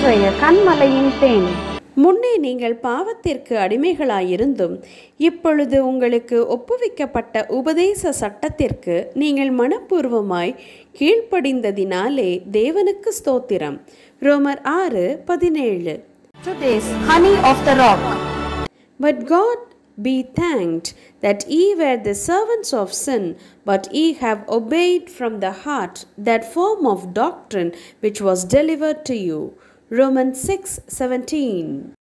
இன்றைய கண்மலையின் தேன் முன்னே நீங்கள் பாவத்திற்கு அடிமைகளாயிருந்தும் இப்பொழுது உங்களுக்கு ஒப்புவிக்கப்பட்ட உபதேச சட்டத்திற்கு நீங்கள் மனப்பூர்வமாய் கீழ்ப்படிந்ததினாலே தேவனுக்கு ஸ்தோத்திரம் ரோமர் ஆறு பதினேழு Today's honey of the rock. But God be thanked that ye were the servants of sin, but ye have obeyed from the heart that form of doctrine which was delivered to you. Romans 6 17.